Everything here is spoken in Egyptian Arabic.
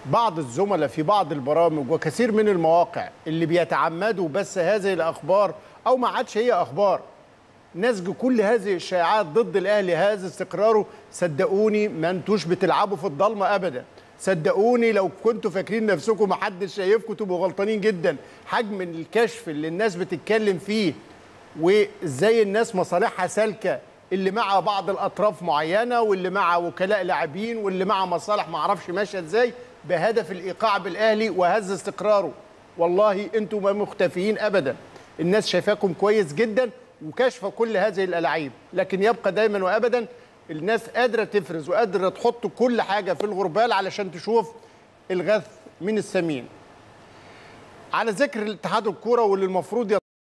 بعض الزملاء في بعض البرامج وكثير من المواقع اللي بيتعمدوا بس هذه الاخبار او ما عادش هي اخبار نسج كل هذه الشائعات ضد الاهلي هذا استقراره صدقوني ما انتوش بتلعبوا في الضلمه ابدا صدقوني لو كنتوا فاكرين نفسكم محدش شايفكم تبقوا غلطانين جدا حجم الكشف اللي الناس بتتكلم فيه وازاي الناس مصالحها سالكه اللي مع بعض الاطراف معينه واللي مع وكلاء لاعبين واللي مع مصالح ما اعرفش ماشيه ازاي بهدف الايقاع بالاهلي وهز استقراره والله انتم ما مختفيين ابدا الناس شايفاكم كويس جدا وكاشفه كل هذه الالاعيب لكن يبقى دايما وابدا الناس قادره تفرز وقادره تحط كل حاجه في الغربال علشان تشوف الغث من السمين على ذكر الاتحاد الكوره واللي المفروض